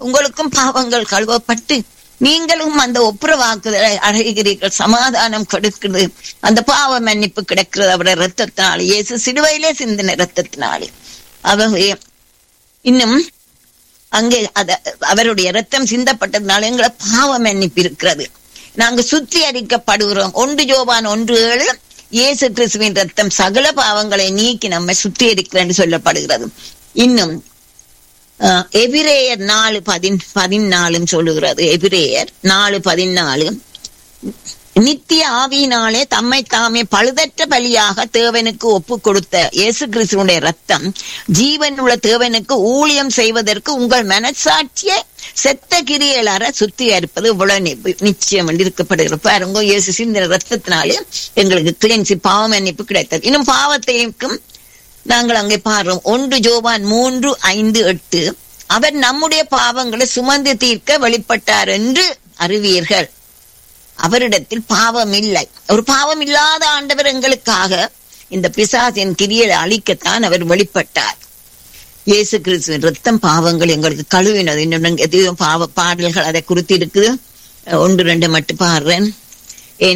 உங்களுக்கும் பாவங்கள் கழுவப்பட்டு நீங்களும் அந்த ஒப்புரவாக்குதலை அடைகிறீர்கள் சமாதானம் கொடுக்கிறது அந்த பாவ மன்னிப்பு கிடைக்கிறது அவருடைய ரத்தத்தினாலே இயேசு சிலுவையிலே சிந்தின ரத்தத்தினாலே அவருடைய இன்னும் அங்கே அத அவருடைய ரத்தம் சிந்தப்பட்டதுனால எங்களை பாவ மன்னிப்பு இருக்கிறது நாங்க சுத்திகரிக்கப்படுகிறோம் ஒன்று ஜோபான் ஒன்று ஏழு இயேசு கிறிஸ்துவின் ரத்தம் சகல பாவங்களை நீக்கி நம்மை சுத்திகரிக்கிறேன் சொல்லப்படுகிறது இன்னும் அஹ், எபிரேயர் நாலு பதின் பதினாலும் சொல்லுகிறது எபிரேயர் நாலு பதினாலு நித்திய ஆவியினாலே தம்மை தாமே பழுதற்ற பலியாக தேவனுக்கு ஒப்பு கொடுத்த இயேசு கிறிஸ்துவனுடைய ரத்தம் ஜீவன் உள்ள தேவனுக்கு ஊழியம் செய்வதற்கு உங்கள் மனசாட்சியை செத்த கிரியலற சுத்திகரிப்பது இவ்வளவு நி- நிச்சயம் என்று இருக்கப்படுகிற பாருங்க இயேசு சிந்தின ரத்தத்தினாலே எங்களுக்கு கிளென்சி பாவ மன்னிப்பு கிடைத்தது இன்னும் பாவத்தையும் நாங்கள் அங்கே பாடுறோம் ஒன்று ஜோவான் மூன்று ஐந்து எட்டு அவர் நம்முடைய பாவங்களை சுமந்து தீர்க்க வெளிப்பட்டார் என்று அறிவீர்கள் அவரிடத்தில் பாவம் இல்லை ஒரு பாவம் இல்லாத ஆண்டவர் எங்களுக்காக இந்த பிசாசின் கிரியை அழிக்கத்தான் அவர் வெளிப்பட்டார் இயேசு கிறிஸ்துவின் ரத்தம் பாவங்கள் எங்களுக்கு கழுவினது இன்னும் எதையும் பாவ பாடல்கள் அதை குறித்து இருக்குது ஒன்று ரெண்டு மட்டும் பாடுறேன்